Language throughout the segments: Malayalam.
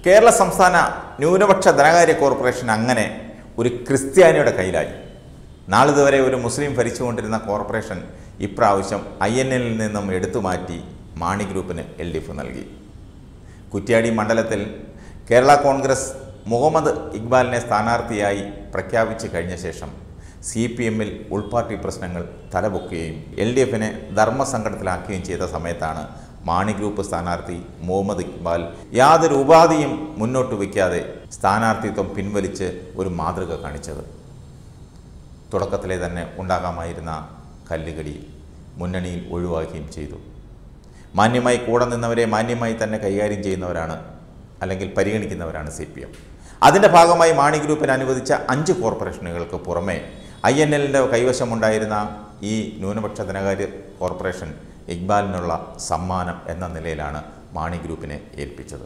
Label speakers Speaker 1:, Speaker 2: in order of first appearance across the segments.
Speaker 1: കേരള സംസ്ഥാന ന്യൂനപക്ഷ ധനകാര്യ കോർപ്പറേഷൻ അങ്ങനെ ഒരു ക്രിസ്ത്യാനിയുടെ കയ്യിലായി നാളിതുവരെ ഒരു മുസ്ലിം ഭരിച്ചുകൊണ്ടിരുന്ന കോർപ്പറേഷൻ ഇപ്രാവശ്യം ഐ എൻ എല്ലിൽ നിന്നും എടുത്തു മാറ്റി മാണി ഗ്രൂപ്പിന് എൽ ഡി എഫ് നൽകി കുറ്റ്യാടി മണ്ഡലത്തിൽ കേരള കോൺഗ്രസ് മുഹമ്മദ് ഇക്ബാലിനെ സ്ഥാനാർത്ഥിയായി പ്രഖ്യാപിച്ചു കഴിഞ്ഞ ശേഷം സി പി എമ്മിൽ ഉൾപാർട്ടി പ്രശ്നങ്ങൾ തലപൊക്കുകയും എൽ ഡി എഫിനെ ധർമ്മസങ്കടത്തിലാക്കുകയും ചെയ്ത സമയത്താണ് മാണി ഗ്രൂപ്പ് സ്ഥാനാർത്ഥി മുഹമ്മദ് ഇക്ബാൽ യാതൊരു ഉപാധിയും മുന്നോട്ട് വയ്ക്കാതെ സ്ഥാനാർത്ഥിത്വം പിൻവലിച്ച് ഒരു മാതൃക കാണിച്ചത് തുടക്കത്തിലെ തന്നെ ഉണ്ടാകാമായിരുന്ന കല്ലുകടി മുന്നണിയിൽ ഒഴിവാക്കുകയും ചെയ്തു മാന്യമായി കൂടെ നിന്നവരെ മാന്യമായി തന്നെ കൈകാര്യം ചെയ്യുന്നവരാണ് അല്ലെങ്കിൽ പരിഗണിക്കുന്നവരാണ് സി പി എം അതിൻ്റെ ഭാഗമായി മാണി ഗ്രൂപ്പിന് അനുവദിച്ച അഞ്ച് കോർപ്പറേഷനുകൾക്ക് പുറമെ ഐ എൻ എല്ലിൻ്റെ കൈവശമുണ്ടായിരുന്ന ഈ ന്യൂനപക്ഷ ധനകാര്യ കോർപ്പറേഷൻ ഇക്ബാലിനുള്ള സമ്മാനം എന്ന നിലയിലാണ് മാണി ഗ്രൂപ്പിനെ ഏൽപ്പിച്ചത്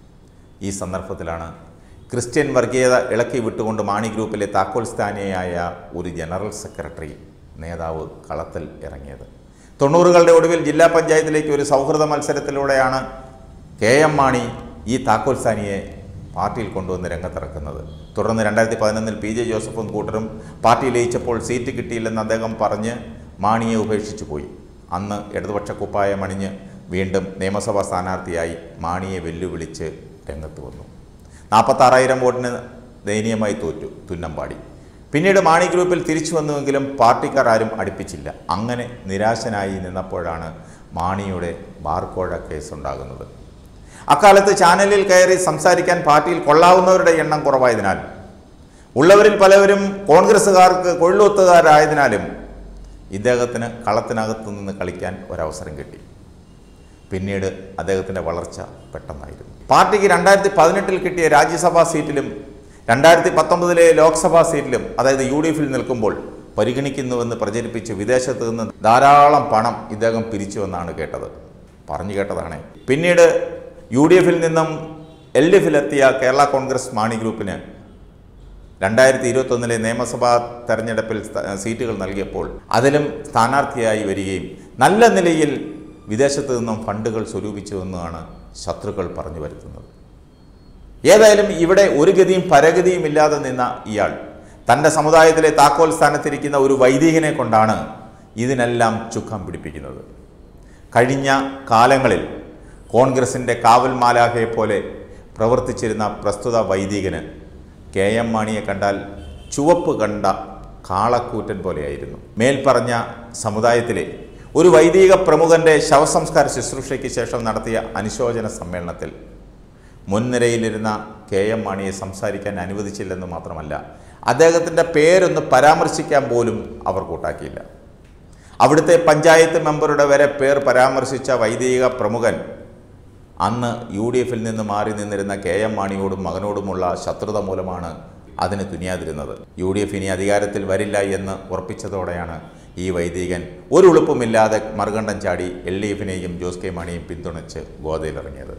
Speaker 1: ഈ സന്ദർഭത്തിലാണ് ക്രിസ്ത്യൻ വർഗീയത ഇളക്കി വിട്ടുകൊണ്ട് മാണി ഗ്രൂപ്പിലെ താക്കോൽ സ്ഥാനിയായ ഒരു ജനറൽ സെക്രട്ടറി നേതാവ് കളത്തിൽ ഇറങ്ങിയത് തൊണ്ണൂറുകളുടെ ഒടുവിൽ ജില്ലാ പഞ്ചായത്തിലേക്ക് ഒരു സൗഹൃദ മത്സരത്തിലൂടെയാണ് കെ എം മാണി ഈ താക്കോൽ സ്ഥാനിയെ പാർട്ടിയിൽ കൊണ്ടുവന്ന് രംഗത്തിറക്കുന്നത് തുടർന്ന് രണ്ടായിരത്തി പതിനൊന്നിൽ പി ജെ ജോസഫും കൂട്ടരും പാർട്ടി ലയിച്ചപ്പോൾ സീറ്റ് കിട്ടിയില്ലെന്ന് അദ്ദേഹം പറഞ്ഞ് മാണിയെ ഉപേക്ഷിച്ചു പോയി അന്ന് ഇടതുപക്ഷ കുപ്പായം അണിഞ്ഞ് വീണ്ടും നിയമസഭാ സ്ഥാനാർത്ഥിയായി മാണിയെ വെല്ലുവിളിച്ച് രംഗത്ത് വന്നു നാൽപ്പത്താറായിരം വോട്ടിന് ദയനീയമായി തോറ്റു തുന്നമ്പാടി പിന്നീട് മാണി ഗ്രൂപ്പിൽ തിരിച്ചു വന്നുവെങ്കിലും പാർട്ടിക്കാർ ആരും അടുപ്പിച്ചില്ല അങ്ങനെ നിരാശനായി നിന്നപ്പോഴാണ് മാണിയുടെ ബാർക്കോഴ കേസുണ്ടാകുന്നത് അക്കാലത്ത് ചാനലിൽ കയറി സംസാരിക്കാൻ പാർട്ടിയിൽ കൊള്ളാവുന്നവരുടെ എണ്ണം കുറവായതിനാൽ ഉള്ളവരിൽ പലവരും കോൺഗ്രസ്സുകാർക്ക് കൊള്ളൊത്തുകാരായതിനാലും ഇദ്ദേഹത്തിന് കളത്തിനകത്തു നിന്ന് കളിക്കാൻ ഒരവസരം കിട്ടി പിന്നീട് അദ്ദേഹത്തിൻ്റെ വളർച്ച പെട്ടെന്നായിരുന്നു പാർട്ടിക്ക് രണ്ടായിരത്തി പതിനെട്ടിൽ കിട്ടിയ രാജ്യസഭാ സീറ്റിലും രണ്ടായിരത്തി പത്തൊമ്പതിലെ ലോക്സഭാ സീറ്റിലും അതായത് യു ഡി എഫിൽ നിൽക്കുമ്പോൾ പരിഗണിക്കുന്നുവെന്ന് പ്രചരിപ്പിച്ച് വിദേശത്ത് നിന്ന് ധാരാളം പണം ഇദ്ദേഹം പിരിച്ചുവെന്നാണ് കേട്ടത് പറഞ്ഞു കേട്ടതാണ് പിന്നീട് യു ഡി എഫിൽ നിന്നും എൽ ഡി എഫിലെത്തിയ കേരള കോൺഗ്രസ് മാണി ഗ്രൂപ്പിന് രണ്ടായിരത്തി ഇരുപത്തൊന്നിലെ നിയമസഭാ തെരഞ്ഞെടുപ്പിൽ സ്ഥ- സീറ്റുകൾ നൽകിയപ്പോൾ അതിലും സ്ഥാനാർത്ഥിയായി വരികയും നല്ല നിലയിൽ വിദേശത്ത് നിന്നും ഫണ്ടുകൾ സ്വരൂപിച്ചുവെന്നാണ് ശത്രുക്കൾ പറഞ്ഞു വരുത്തുന്നത് ഏതായാലും ഇവിടെ ഒരു ഗതിയും പരഗതിയും ഇല്ലാതെ നിന്ന ഇയാൾ തൻ്റെ സമുദായത്തിലെ താക്കോൽ സ്ഥാനത്തിരിക്കുന്ന ഒരു വൈദികനെ കൊണ്ടാണ് ഇതിനെല്ലാം ചുക്കം പിടിപ്പിക്കുന്നത് കഴിഞ്ഞ കാലങ്ങളിൽ കോൺഗ്രസിൻ്റെ കാവൽ മാലാഖയെ പോലെ പ്രവർത്തിച്ചിരുന്ന പ്രസ്തുത വൈദികന് കെ എം മാണിയെ കണ്ടാൽ ചുവപ്പ് കണ്ട കാളക്കൂറ്റൻ പോലെയായിരുന്നു മേൽപ്പറഞ്ഞ സമുദായത്തിലെ ഒരു വൈദിക പ്രമുഖൻ്റെ ശവസംസ്കാര ശുശ്രൂഷയ്ക്ക് ശേഷം നടത്തിയ അനുശോചന സമ്മേളനത്തിൽ മുൻനിരയിലിരുന്ന കെ എം മാണിയെ സംസാരിക്കാൻ അനുവദിച്ചില്ലെന്ന് മാത്രമല്ല അദ്ദേഹത്തിൻ്റെ പേരൊന്ന് പരാമർശിക്കാൻ പോലും അവർ കൂട്ടാക്കിയില്ല അവിടുത്തെ പഞ്ചായത്ത് മെമ്പറുടെ വരെ പേർ പരാമർശിച്ച വൈദിക പ്രമുഖൻ അന്ന് യു ഡി എഫിൽ നിന്ന് മാറി നിന്നിരുന്ന കെ എം മാണിയോടും മകനോടുമുള്ള ശത്രുത മൂലമാണ് അതിന് തുനിയാതിരുന്നത് യു ഡി എഫ് ഇനി അധികാരത്തിൽ വരില്ല എന്ന് ഉറപ്പിച്ചതോടെയാണ് ഈ വൈദികൻ ഒരു ഉളുപ്പുമില്ലാതെ മറുകണ്ഠം ചാടി എൽ ഡി എഫിനെയും ജോസ് കെ മാണിയും പിന്തുണച്ച് ഗോതയിലിറങ്ങിയത്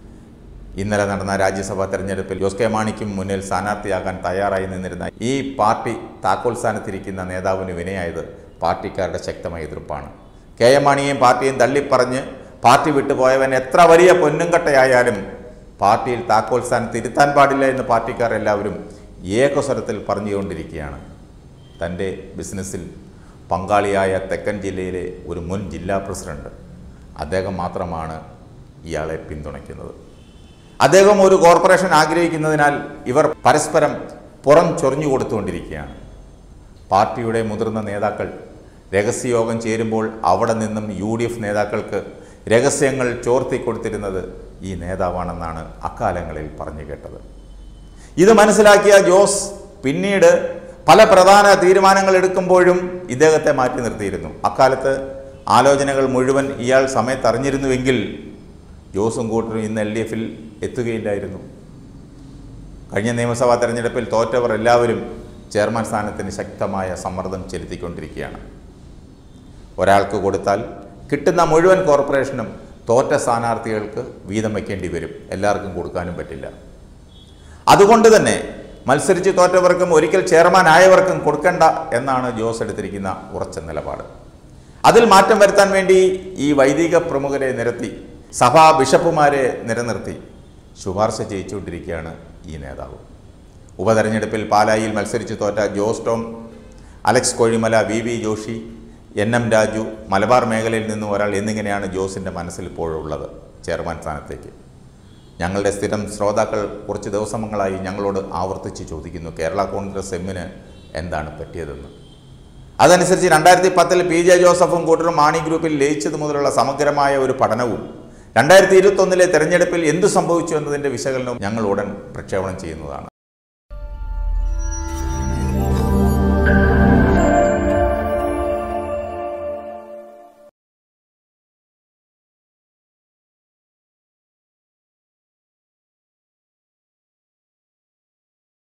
Speaker 1: ഇന്നലെ നടന്ന രാജ്യസഭാ തെരഞ്ഞെടുപ്പിൽ ജോസ് കെ മാണിക്കും മുന്നിൽ സ്ഥാനാർത്ഥിയാകാൻ തയ്യാറായി നിന്നിരുന്ന ഈ പാർട്ടി താക്കോൽ സ്ഥാനത്തിരിക്കുന്ന നേതാവിന് വിനയായത് പാർട്ടിക്കാരുടെ ശക്തമായ എതിർപ്പാണ് കെ എം മാണിയെയും പാർട്ടിയും തള്ളിപ്പറഞ്ഞ് പാർട്ടി വിട്ടുപോയവൻ എത്ര വലിയ പൊന്നുംകട്ടയായാലും പാർട്ടിയിൽ താക്കോൽ സ്ഥാനത്ത് ഇരുത്താൻ പാടില്ല എന്ന് പാർട്ടിക്കാർ എല്ലാവരും ഏകസ്വരത്തിൽ പറഞ്ഞുകൊണ്ടിരിക്കുകയാണ് തൻ്റെ ബിസിനസ്സിൽ പങ്കാളിയായ തെക്കൻ ജില്ലയിലെ ഒരു മുൻ ജില്ലാ പ്രസിഡന്റ് അദ്ദേഹം മാത്രമാണ് ഇയാളെ പിന്തുണയ്ക്കുന്നത് അദ്ദേഹം ഒരു കോർപ്പറേഷൻ ആഗ്രഹിക്കുന്നതിനാൽ ഇവർ പരസ്പരം പുറം ചൊറിഞ്ഞു കൊടുത്തുകൊണ്ടിരിക്കുകയാണ് പാർട്ടിയുടെ മുതിർന്ന നേതാക്കൾ രഹസ്യയോഗം ചേരുമ്പോൾ അവിടെ നിന്നും യു ഡി എഫ് നേതാക്കൾക്ക് രഹസ്യങ്ങൾ ചോർത്തി കൊടുത്തിരുന്നത് ഈ നേതാവാണെന്നാണ് അക്കാലങ്ങളിൽ പറഞ്ഞു കേട്ടത് ഇത് മനസ്സിലാക്കിയ ജോസ് പിന്നീട് പല പ്രധാന തീരുമാനങ്ങൾ എടുക്കുമ്പോഴും ഇദ്ദേഹത്തെ മാറ്റി നിർത്തിയിരുന്നു അക്കാലത്ത് ആലോചനകൾ മുഴുവൻ ഇയാൾ സമയത്ത് അറിഞ്ഞിരുന്നുവെങ്കിൽ ജോസും കൂട്ടരും ഇന്ന് എൽ ഡി എഫിൽ എത്തുകയില്ലായിരുന്നു കഴിഞ്ഞ നിയമസഭാ തെരഞ്ഞെടുപ്പിൽ തോറ്റവർ എല്ലാവരും ചെയർമാൻ സ്ഥാനത്തിന് ശക്തമായ സമ്മർദ്ദം ചെലുത്തിക്കൊണ്ടിരിക്കുകയാണ് ഒരാൾക്ക് കൊടുത്താൽ കിട്ടുന്ന മുഴുവൻ കോർപ്പറേഷനും തോറ്റ സ്ഥാനാർത്ഥികൾക്ക് വീതം വയ്ക്കേണ്ടി വരും എല്ലാവർക്കും കൊടുക്കാനും പറ്റില്ല അതുകൊണ്ട് തന്നെ മത്സരിച്ച് തോറ്റവർക്കും ഒരിക്കൽ ചെയർമാൻ ആയവർക്കും കൊടുക്കണ്ട എന്നാണ് ജോസ് എടുത്തിരിക്കുന്ന ഉറച്ച നിലപാട് അതിൽ മാറ്റം വരുത്താൻ വേണ്ടി ഈ വൈദിക പ്രമുഖരെ നിരത്തി സഭാ ബിഷപ്പുമാരെ നിലനിർത്തി ശുപാർശ ചെയ്യിച്ചുകൊണ്ടിരിക്കുകയാണ് ഈ നേതാവ് ഉപതെരഞ്ഞെടുപ്പിൽ പാലായിൽ മത്സരിച്ച് തോറ്റ ജോസ് ടോം അലക്സ് കോഴിമല വി വി ജോഷി എൻ എം രാജു മലബാർ മേഖലയിൽ നിന്നും ഒരാൾ എന്നിങ്ങനെയാണ് ജോസിൻ്റെ മനസ്സിൽ ഇപ്പോഴുള്ളത് ചെയർമാൻ സ്ഥാനത്തേക്ക് ഞങ്ങളുടെ സ്ഥിരം ശ്രോതാക്കൾ കുറച്ച് ദിവസങ്ങളായി ഞങ്ങളോട് ആവർത്തിച്ച് ചോദിക്കുന്നു കേരള കോൺഗ്രസ് എമ്മിന് എന്താണ് പറ്റിയതെന്ന് അതനുസരിച്ച് രണ്ടായിരത്തി പത്തിൽ പി ജെ ജോസഫും കൂട്ടരും മാണി ഗ്രൂപ്പിൽ ലയിച്ചത് മുതലുള്ള സമഗ്രമായ ഒരു പഠനവും രണ്ടായിരത്തി ഇരുപത്തൊന്നിലെ തെരഞ്ഞെടുപ്പിൽ എന്തു സംഭവിച്ചു എന്നതിൻ്റെ വിശകലനവും ഞങ്ങൾ ഉടൻ പ്രക്ഷേപണം ചെയ്യുന്നതാണ്